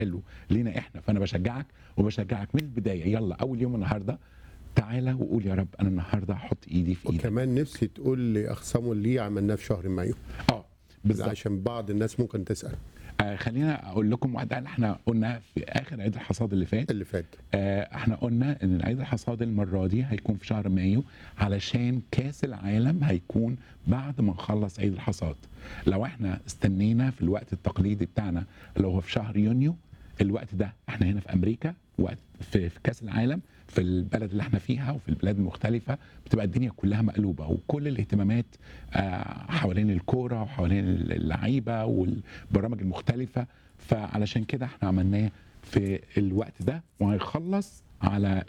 حلو لينا احنا فانا بشجعك وبشجعك من البدايه يلا اول يوم النهارده تعالى وقول يا رب انا النهارده هحط ايدي في ايدك وكمان نفسي تقول لاخصامه اللي عملناه في شهر مايو اه بالظبط عشان بعض الناس ممكن تسال آه خلينا اقول لكم واحده احنا قلنا في اخر عيد الحصاد اللي فات اللي فات آه، احنا قلنا ان عيد الحصاد المره دي هيكون في شهر مايو علشان كاس العالم هيكون بعد ما نخلص عيد الحصاد لو احنا استنينا في الوقت التقليدي بتاعنا اللي هو في شهر يونيو الوقت ده احنا هنا في امريكا وقت في, في كاس العالم في البلد اللي احنا فيها وفي البلاد المختلفه بتبقى الدنيا كلها مقلوبه وكل الاهتمامات آه، حوالين الكوره وحوالين اللعيبه والبرامج المختلفه فعلشان كده احنا عملناه في الوقت ده وهيخلص على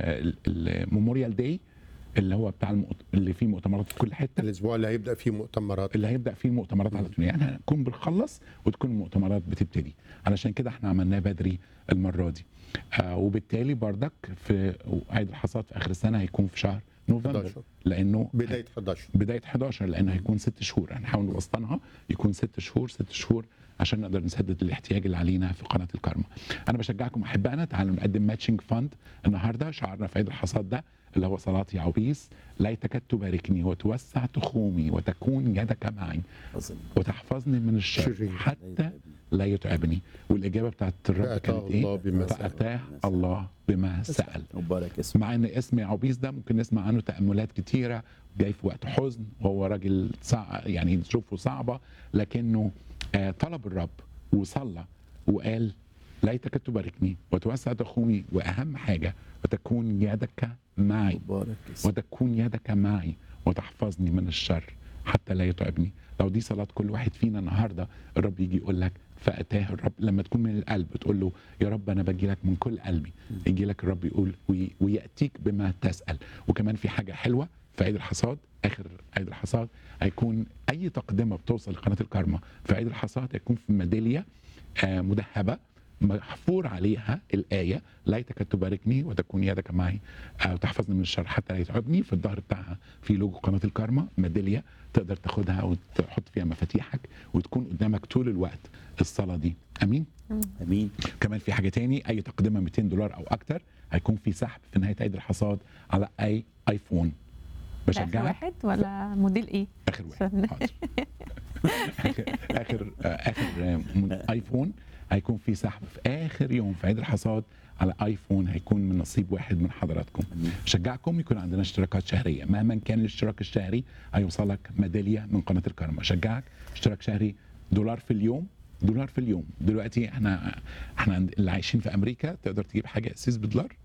الميموريال داي اللي هو بتاع المؤت... اللي فيه مؤتمرات في كل حته الاسبوع اللي هيبدا فيه مؤتمرات اللي هيبدا فيه المؤتمرات على طول يعني هنكون بنخلص وتكون المؤتمرات بتبتدي علشان كده احنا عملناه بدري المره دي آه وبالتالي بردك في عيد الحصاد في اخر السنه هيكون في شهر نوفمبر 11. لانه بدايه 11 بدايه 11 لانه هيكون ست شهور هنحاول نوسطنها يكون ست شهور ست شهور عشان نقدر نسدد الاحتياج اللي علينا في قناه الكارما. انا بشجعكم احبائنا تعالوا نقدم ماتشنج فاند النهارده شعارنا في عيد الحصاد ده اللي هو صلاه يا عويس ليتك تباركني وتوسع تخومي وتكون يدك معي عظيم. وتحفظني من الشر شرير. حتى لا يتعبني والاجابه بتاعت الرب فأتاه كانت الله ايه؟ بما سأل. فاتاه الله بما سال. مبارك اسمه مع ان اسم عبيس ده ممكن نسمع عنه تاملات كتيره جاي في وقت حزن وهو راجل صع... يعني ظروفه صعبه لكنه آه طلب الرب وصلى وقال ليتك تباركني وتوسع تخومي واهم حاجه وتكون يدك معي مبارك اسمه وتكون يدك معي وتحفظني من الشر حتى لا يتعبني لو دي صلاة كل واحد فينا النهاردة الرب يجي يقول لك فأتاه الرب لما تكون من القلب تقول له يا رب أنا باجي لك من كل قلبي يجي لك الرب يقول وي- ويأتيك بما تسأل وكمان في حاجة حلوة في عيد الحصاد آخر عيد الحصاد هيكون أي تقدمة بتوصل لقناة الكارما في عيد الحصاد هيكون في ميدالية آه، مذهبة محفور عليها الآية ليتك تباركني وتكون يدك معي آه، وتحفظني من الشر حتى لا يتعبني في الظهر بتاعها في لوجو قناة الكارما ميدالية تقدر تاخدها وتحط فيها مفاتيحك وتكون قدامك طول الوقت الصلاة دي أمين امين كمان في حاجة تاني أي تقدمة 200 دولار أو أكتر هيكون في سحب في نهاية عيد الحصاد على أي آيفون ده اخر بشجعك واحد ولا موديل ايه؟ اخر واحد عشان- حاضر. اخر اخر اخر من ايفون هيكون في سحب في اخر يوم في عيد الحصاد على ايفون هيكون من نصيب واحد من حضراتكم أمين. شجعكم يكون عندنا اشتراكات شهريه مهما كان الاشتراك الشهري هيوصلك ميداليه من قناه الكرم شجعك اشتراك شهري دولار في اليوم دولار في اليوم دلوقتي احنا احنا عند- اللي عايشين في امريكا تقدر تجيب حاجه اساس بدولار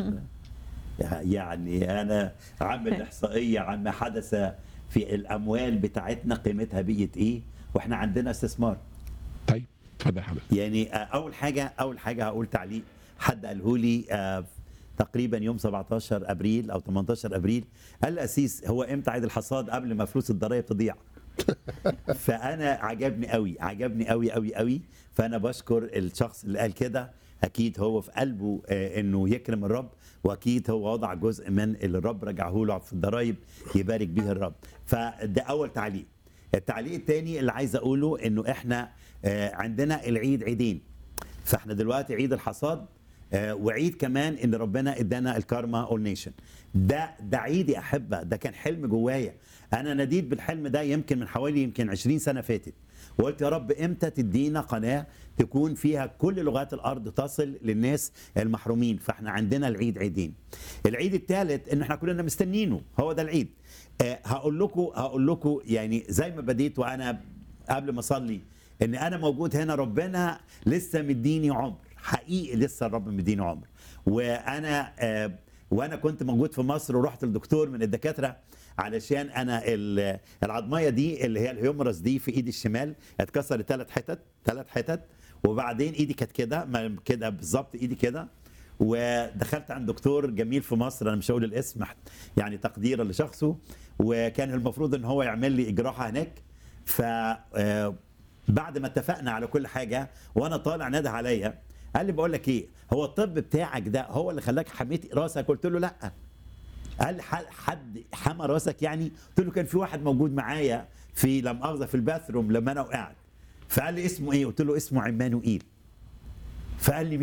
يعني انا عامل احصائيه عن ما حدث في الاموال بتاعتنا قيمتها بقت ايه واحنا عندنا استثمار طيب اتفضل حضرتك يعني آه، اول حاجه اول حاجه هقول تعليق حد قاله لي آه، تقريبا يوم 17 ابريل او 18 ابريل قال لي اسيس هو امتى عيد الحصاد قبل ما فلوس الضرايب تضيع فانا عجبني قوي عجبني قوي قوي قوي فانا بشكر الشخص اللي قال كده اكيد هو في قلبه آه، انه يكرم الرب واكيد هو وضع جزء من اللي الرب رجعه له في الضرايب يبارك بيه الرب فده اول تعليق التعليق الثاني اللي عايز اقوله انه احنا آه، عندنا العيد عيدين فاحنا دلوقتي عيد الحصاد آه، وعيد كمان ان ربنا ادانا الكارما اول نيشن ده ده عيد يا احبه ده كان حلم جوايا انا ناديت بالحلم ده يمكن من حوالي يمكن 20 سنه فاتت وقلت يا رب امتى تدينا قناه تكون فيها كل لغات الارض تصل للناس المحرومين فاحنا عندنا العيد عيدين العيد الثالث ان احنا كلنا مستنينه هو ده العيد آه، هقول لكم هقول لكم يعني زي ما بديت وانا قبل ما اصلي ان انا موجود هنا ربنا لسه مديني عمر حقيقي لسه الرب مديني عمر وانا آه وانا كنت موجود في مصر ورحت للدكتور من الدكاتره علشان انا ال- العظميه دي اللي هي الهيومرس دي في ايدي الشمال اتكسرت ثلاث حتت ثلاث حتت وبعدين ايدي كانت كده ما- كده بالظبط ايدي كده ودخلت عند دكتور جميل في مصر انا مش هقول الاسم يعني تقديرا لشخصه وكان المفروض ان هو يعمل لي اجراحه هناك ف آه، بعد ما اتفقنا على كل حاجه وانا طالع نادى عليا قال لي بقول لك ايه هو الطب بتاعك ده هو اللي خلاك حميت راسك قلت له لا قال لي ح- حد حمى راسك يعني قلت له كان في واحد موجود معايا في لا مؤاخذه في الباثروم لما انا وقعت فقال لي اسمه ايه قلت له اسمه عمانوئيل فقال لي